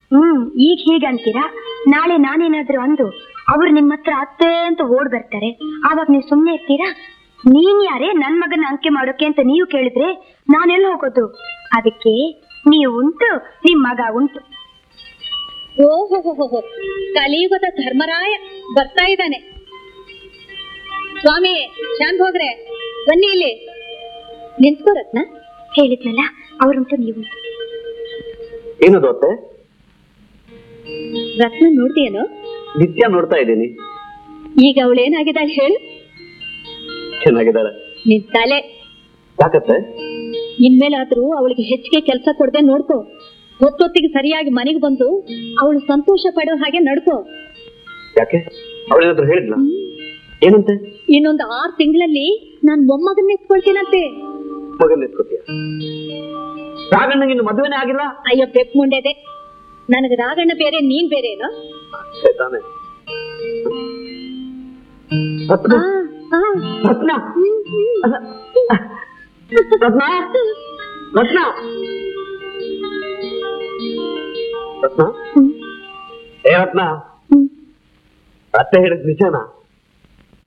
ಹ್ಮ್ ಈಗ ಹೀಗೆ ಅಂತೀರಾ ನಾಳೆ ನಾನೇನಾದ್ರೂ ಅಂದು ಅವ್ರು ನಿಮ್ಮ ಹತ್ರ ಅತ್ತೆ ಅಂತ ಓಡ್ ಬರ್ತಾರೆ ಆವಾಗ ನೀವು ಸುಮ್ನೆ ಇರ್ತೀರಾ ನೀನ್ ಯಾರೇ ನನ್ ಮಗನ ಅಂಕೆ ಮಾಡೋಕೆ ಅಂತ ನೀವು ಕೇಳಿದ್ರೆ ನಾನೆಲ್ಲ ಹೋಗೋದು ಅದಕ್ಕೆ ನೀವು ಉಂಟು ನಿಮ್ ಮಗ ಉಂಟು ಓಹೋ ಕಲಿಯುಗದ ಧರ್ಮರಾಯ ಬರ್ತಾ ಇದ್ದಾನೆ ಸ್ವಾಮಿ ಶಾಂತ್ ಹೋಗ್ರೆ ಬನ್ನಿ ಇಲ್ಲಿ ನಿಂತ್ಕೋ ರತ್ನ ಹೇಳಿದ್ನಲ್ಲ ಅವ್ರುಂಟು ನೀವುಂಟು ಏನು ದೋತೆ ರತ್ನ ನೋಡ್ತೀಯೇನೋ ನಿತ್ಯ ನೋಡ್ತಾ ಇದ್ದೀನಿ ಈಗ ಅವಳು ಏನಾಗಿದ್ದಾಳೆ ಹೇಳು ಚೆನ್ನಾಗಿದ್ದಾಳೆ ನಿನ್ ತಲೆ ಯಾಕತ್ತೆ ಇನ್ಮೇಲಾದ್ರೂ ಅವಳಿಗೆ ಹೆಚ್ಚಿಗೆ ಕೆಲಸ ಕೊಡದೆ ನೋಡ್ಕೋ ಹೊತ್ತೊತ್ತಿಗೆ ಸರಿಯಾಗಿ ಮನೆಗೆ ಬಂದು ಅವಳು ಸಂತೋಷ ಪಡೋ ಹಾಗೆ ನಡ್ಕೋ ಯಾಕೆ ಅವಳೇನಾದ್ರೂ ಹೇಳಿದ್ಲ ಏನಂತೆ ಇನ್ನೊಂದು ಆರು ತಿಂಗಳಲ್ಲಿ ನಾನ್ ಮೊಮ್ಮಗನ್ನ ಎತ್ಕೊಳ್ತೀನಂತೆ ಮಗನ್ ಎತ್ಕೋತೀಯ ರಾಗಣ್ಣಗೆ ಇನ್ನು ಮದುವೆನೇ ಆಗಿಲ್ಲ ಅಯ್ಯೋ ಬೆಕ್ ಮುಂಡೆದೆ ನನಗೆ ರಾಗಣ್ಣ ಬೇರೆ ನೀನ್ ಬೇರೆ ಏನೋ ಅಷ್ಟೇ ತಾನೆ ರತ್ನ ರತ್ನ ರತ್ನ ರತ್ನ ರತ್ನ ಏ ರತ್ನ ಅತ್ತೆ ಹೇಳಿದ್ ನಿಜನಾ